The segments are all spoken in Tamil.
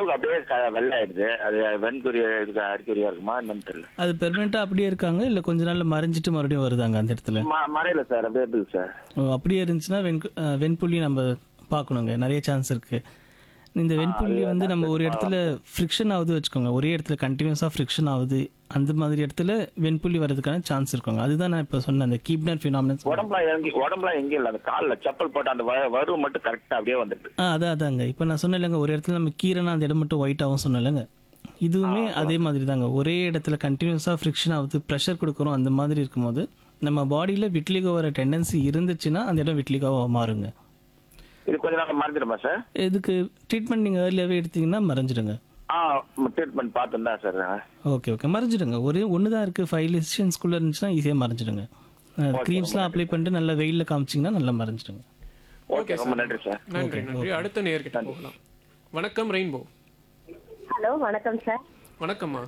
அளவுக்கு அப்படியே க- வெள்ளையாயிடுது அது வெண்குரிய இதுக்கு அறிகுறியா இருக்குமா என்னன்னு தெரியல அது பெர்மனெண்ட்டாக அப்படியே இருக்காங்க இல்லை கொஞ்ச நாள்ல மறைஞ்சிட்டு மறுபடியும் வருதாங்க அந்த இடத்துல ம- மறையல சார் அப்படியே இருக்குது சார் ஓ, அப்படியே இருந்துச்சுன்னா வெண் வெண்புள்ளி நம்ம பார்க்கணுங்க நிறைய சான்ஸ் இருக்கு இந்த வெண்புள்ளி வந்து நம்ம ஒரு இடத்துல ஃப்ரிக்ஷன் ஆகுது வச்சுக்கோங்க ஒரே இடத்துல கண்டினியூஸாக ஃப்ரிக்ஷன் ஆகுது அந்த மாதிரி இடத்துல வெண்புள்ளி வர்றதுக்கான சான்ஸ் இருக்குங்க அதுதான் நான் இப்போ சொன்ன அந்த கீப்னர் ஃபினாமினஸ் உடம்புல எங்க உடம்புல எங்கேயும் இல்ல அந்த கால்ல செப்பல் போட்டு அந்த வ- வரு மட்டும் கரெக்டா அப்படியே வந்துட்டு ஆ அதான் அதாங்க இப்போ நான் சொன்னேன்லங்க ஒரு இடத்துல நம்ம கீரைனா அந்த இடம் மட்டும் ஒயிட் ஆகும் சொன்னேன்லங்க இதுவுமே அதே மாதிரி தாங்க ஒரே இடத்துல கண்டினியூஸாக ஃப்ரிக்ஷன் ஆகுது ப்ரெஷர் கொடுக்குறோம் அந்த மாதிரி இருக்கும்போது நம்ம பாடியில் விட்லிகோ வர டெண்டன்சி இருந்துச்சுன்னா அந்த இடம் விட்லிகோவாக மாறுங்க இது கொஞ்ச நாள் மறைஞ்சிடுமா சார் இதுக்கு ட்ரீட்மெண்ட் நீங்கள் ஏர்லியாகவே எடுத்தீங்கன்னா மறைஞ்சிடுங்க ஆ ட்ரீட்மெண்ட் பார்த்துருந்தா சார் ஓகே ஓகே மறைஞ்சிடுங்க ஒரே ஒன்று தான் இருக்குது ஃபைவ் லெஷன்ஸ்குள்ளே இருந்துச்சுன்னா ஈஸியாக மறைஞ்சிடுங்க க்ரீம்ஸ்லாம் அப்ளை பண்ணிட்டு நல்லா வெயிலில் காமிச்சிங்கன்னா நல்லா மறைஞ்சிடுங்க ஓகே ரொம்ப நன்றி சார் நன்றி நன்றி அடுத்த நேர்கிட்ட போகலாம் வணக்கம் ரெயின்போ ஹலோ வணக்கம் சார் வணக்கம்மா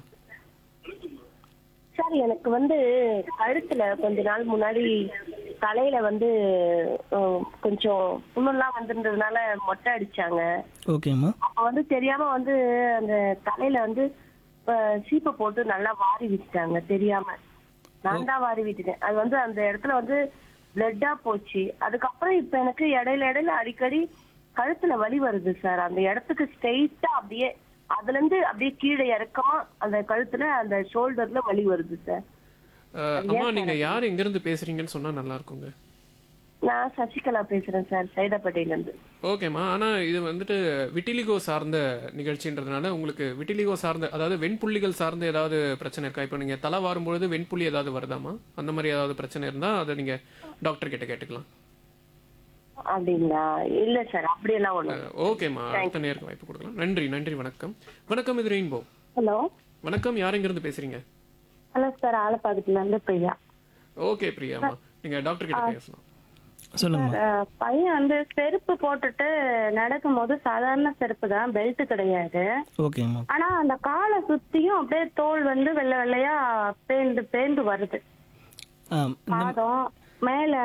சார் எனக்கு வந்து கழுத்துல கொஞ்ச நாள் முன்னாடி தலையில வந்து அஹ், கொஞ்சம் புண்ணெல்லாம் வந்திருந்ததுனால மொட்டை அடிச்சாங்க ஓகேம்மா அப்ப வந்து தெரியாம வந்து அந்த தலையில வந்து அஹ், சீப்பை போட்டு நல்லா வாரி விட்டுட்டாங்க தெரியாம நான் தான் வாரி விட்டுட்டேன் அது வந்து அந்த இடத்துல வந்து பிளட்டா போச்சு அதுக்கப்புறம் இப்ப எனக்கு இடையில இடையில அடிக்கடி கழுத்துல வலி வருது சார் அந்த இடத்துக்கு ஸ்ட்ரெயிட்டா அப்படியே அதுல இருந்து அப்படியே கீழே இறக்கமா அந்த கழுத்துல அந்த ஷோல்டர்ல வலி வருது சார் அஹ், அம்மா நீங்க யார் எங்க இருந்து பேசுறீங்கன்னு சொன்னா நல்லா இருக்குங்க நான் சசிகலா பேசுறேன் சார் சைதாப்பேட்டையில இருந்து ஓகேம்மா ஆனா இது வந்துட்டு விட்டிலிகோ சார்ந்த நிகழ்ச்சின்றதுனால உங்களுக்கு விட்டிலிகோ சார்ந்த அதாவது வெண்புள்ளிகள் சார்ந்த ஏதாவது பிரச்சனை இருக்கா இப்போ நீங்க தலை வாரும்பொழுது வெண்புள்ளி ஏதாவது வருதாமா அந்த மாதிரி ஏதாவது பிரச்சனை இருந்தா அதை நீங்க டாக்டர் கிட்ட கேட்டுக்கலாம் அப்படிங்களா இல்ல சார் அப்படியெல்லாம் ஒண்ணு அஹ், ஓகேம்மா அடுத்த நேருக்கு வாய்ப்பு கொடுக்கலாம் நன்றி நன்றி வணக்கம் வணக்கம் இது ரெயின்போ ஹலோ வணக்கம் யார் எங்க இருந்து பேசுறீங்க ஹலோ சார் ஆலப்பாக்கத்துல இருந்து பிரியா ஓகே பிரியாம்மா நீங்க டாக்டர் கிட்ட பேசலாம் சொல்லுங்கம்மா அஹ் பையன் வந்து செருப்பு போட்டுட்டு நடக்கும்போது சாதாரண செருப்பு தான் பெல்ட் கிடையாது ஓகேம்மா ஆனா அந்த காலை சுத்தியும் அப்படியே தோல் வந்து வெள்ளை வெள்ளையா பேந்து பேந்து வருது ஆ பாதம் மேல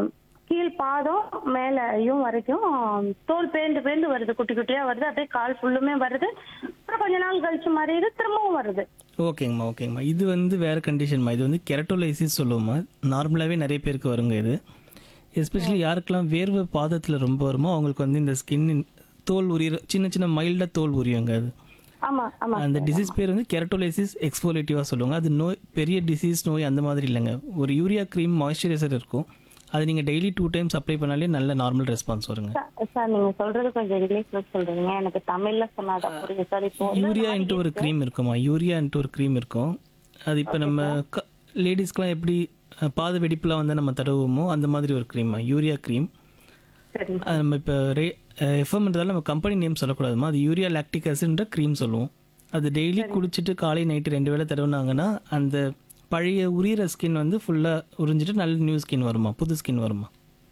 கீழ் பாதம் மேலயும் வரைக்கும் தோல் பேந்து பேந்து வருது குட்டி குட்டியா வருது அப்படியே கால் ஃபுல்லுமே வருது அப்புறம் கொஞ்ச நாள் கழிச்சு மாறிடுது திரும்பவும் வருது ஓகேங்கம்மா ஓகேங்கம்மா இது வந்து வேறு கண்டிஷன்மா இது வந்து கெரட்டோலைசிஸ் சொல்லுவோம்மா நார்மலாகவே நிறைய பேருக்கு வருங்க இது எஸ்பெஷலி யாருக்கெல்லாம் வேர்வை பாதத்தில் ரொம்ப வருமோ அவங்களுக்கு வந்து இந்த ஸ்கின் தோல் உரியிற சின்ன சின்ன மைல்டாக தோல் உரியுங்க அது ஆமா ஆமா அந்த டிசீஸ் பேர் வந்து கெரட்டோலைசிஸ் எக்ஸ்போலேட்டிவாக சொல்லுவாங்க அது நோய் பெரிய டிசீஸ் நோய் அந்த மாதிரி இல்லைங்க ஒரு யூரியா க்ரீம் மாய்ஸ்சரைசர் இருக்கும் அது நீங்கள் டெய்லி டூ டைம்ஸ் அப்ளை பண்ணாலே நல்ல நார்மல் ரெஸ்பான்ஸ் வருங்க சார், சார் நீங்க சொல்றது கொஞ்சம் இங்கிலீஷ்ல சொல்றீங்க எனக்கு தமிழ்ல சொன்னாதான் புரியும் சார் இப்போ வந்து யூரியான்ட்டு ஒரு க்ரீம் இருக்குமா யூரியான்ட்டு ஒரு க்ரீம் இருக்கும் அது இப்போ நம்ம லேடிஸ்க்கெலாம் எப்படி அஹ், பாத வெடிப்புலாம் வந்து நம்ம தடவுவோமோ அந்த மாதிரி ஒரு க்ரீமா யூரியா க்ரீம் சரி அது நம்ம இப்போ ரே எஃப்எம்ன்றதால நம்ம கம்பெனி நேம் சொல்லக்கூடாதுமா அது யூரியா லாக்டிக் ஆசிட்ன்ற க்ரீம் சொல்லுவோம் அது டெய்லி குடிச்சிட்டு காலை நைட்டு ரெண்டு வேளை தடவுனாங்கன்னா அந்த பழைய உரியிற ஸ்கின் வந்து ஃபுல்லாக உறிஞ்சிட்டு நல்ல நியூ ஸ்கின் வருமா புது ஸ்கின் வருமா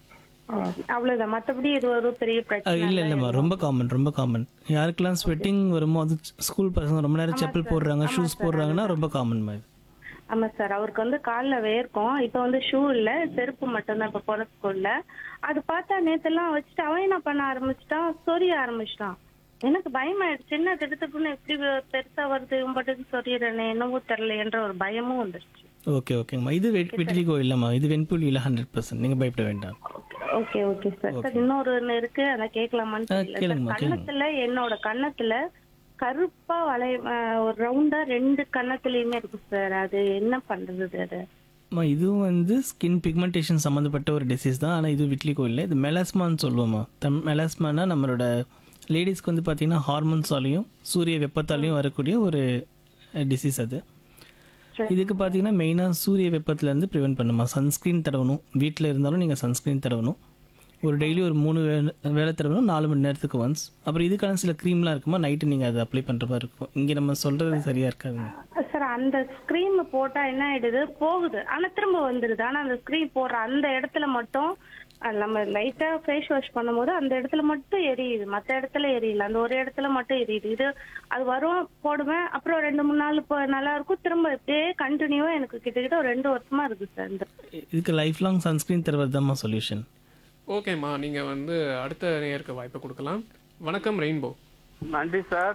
அவ்வளவுதான் மத்தபடி இது ஒரு பெரிய பிரச்சனை அது இல்லை இல்லைம்மா ரொம்ப காமன் ரொம்ப காமன் யாருக்கெல்லாம் ஸ்வெட்டிங் வருமோ அது ஸ்கூல் பசங்க ரொம்ப நேரம் செப்பல் போடுறாங்க ஷூஸ் போடுறாங்கன்னா ரொம்ப காமன்மா இது ஆமா சார் அவருக்கு வந்து கால்ல வேர்க்கும் இப்ப வந்து ஷூ இல்ல செருப்பு மட்டும்தான் இப்ப போற ஸ்கூல்ல அது பார்த்தா நேத்தெல்லாம் வச்சுட்டு அவன் என்ன பண்ண ஆரம்பிச்சிட்டான் சொரிய ஆரம்பிச்சிட்டான் எனக்கு பயமாயிடுச்சு என்ன திடுத்துப்புன்னு எப்படி பெருசா வருது இவன்பட்டுக்கு சொரியறனே என்னவோ தெரியல என்ற ஒரு பயமும் வந்துருச்சு ஓகே ஓகேங்கம்மா இது வெட் வெட்டிலிகோ இல்லைம்மா இது வெண்புலி இல்லை ஹண்ட்ரட் பர்சன்ட் நீங்கள் பயப்பட வேண்டாம் ஓகே ஓகே சார் சார் இன்னொரு ஒண்ணு இருக்கு அதை கேட்கலாமான்னு ஆ, தெரியல கேளுங்கம்மா, சார், கன்னத்துல என்னோட கன்னத்துல கருப்பா வளை அஹ், ஒரு ரவுண்டா ரெண்டு கன்னத்துலயுமே இருக்கு சார் அது என்ன பண்றது அது அம்மா இதுவும் வந்து ஸ்கின் பிக்மெண்டேஷன் சம்மந்தப்பட்ட ஒரு டிசீஸ் தான் ஆனால் இது விட்லிகோ இல்லை இது மெலாஸ்மான்னு சொல்லுவோம்மா தம் மெலாஸ்மானா நம்மளோட லேடிஸ்க்கு வந்து பார்த்தீங்கன்னா ஹார்மோன்ஸாலையும் சூரிய வெப்பத்தாலையும் வரக்கூடிய ஒரு டிசீஸ் அது இதுக்கு பார்த்தீங்கன்னா மெயினாக சூரிய வெப்பத்துலேருந்து ப்ரிவென்ட் பண்ணுமா சன்ஸ்க்ரீன் தடவணும் வீட்டில் இருந்தாலும் நீங்கள் சன்ஸ்க்ரீன் தடவணும் ஒரு டெய்லி ஒரு மூணு வேளை வேலை தடவணும் நாலு மணி நேரத்துக்கு ஒன்ஸ் அப்புறம் இதுக்கான சில க்ரீம்லாம் இருக்குமா நைட்டு நீங்கள் அதை அப்ளை பண்ணுற மாதிரி இருக்கும் இங்கே நம்ம சொல்கிறது சரியாக இருக்காதுங்க சார் அந்த ஸ்கிரீம் போட்டா என்ன ஆயிடுது போகுது ஆனா திரும்ப வந்துடுது ஆனா அந்த ஸ்கிரீன் போடுற அந்த இடத்துல மட்டும் அஹ், நம்ம லைட்டா ஃபேஸ் வாஷ் பண்ணும்போது அந்த இடத்துல மட்டும் எரியுது மத்த இடத்துல எரியல அந்த ஒரு இடத்துல மட்டும் எரியுது இது அது வரும் போடுவேன் அப்புறம் ரெண்டு மூணு நாள் இப்போ நல்லா இருக்கும் திரும்ப இப்படியே கண்டினியூவா எனக்கு கிட்டத்தட்ட ஒரு ரெண்டு வருஷமா இருக்கு சார் இந்த இதுக்கு லைஃப் லாங் சன்ஸ்க்ரீன் தருவது தான்மா சொல்யூஷன் ஓகேம்மா நீங்க வந்து அடுத்த நேருக்கு வாய்ப்பு கொடுக்கலாம் வணக்கம் ரெயின்போ நன்றி சார்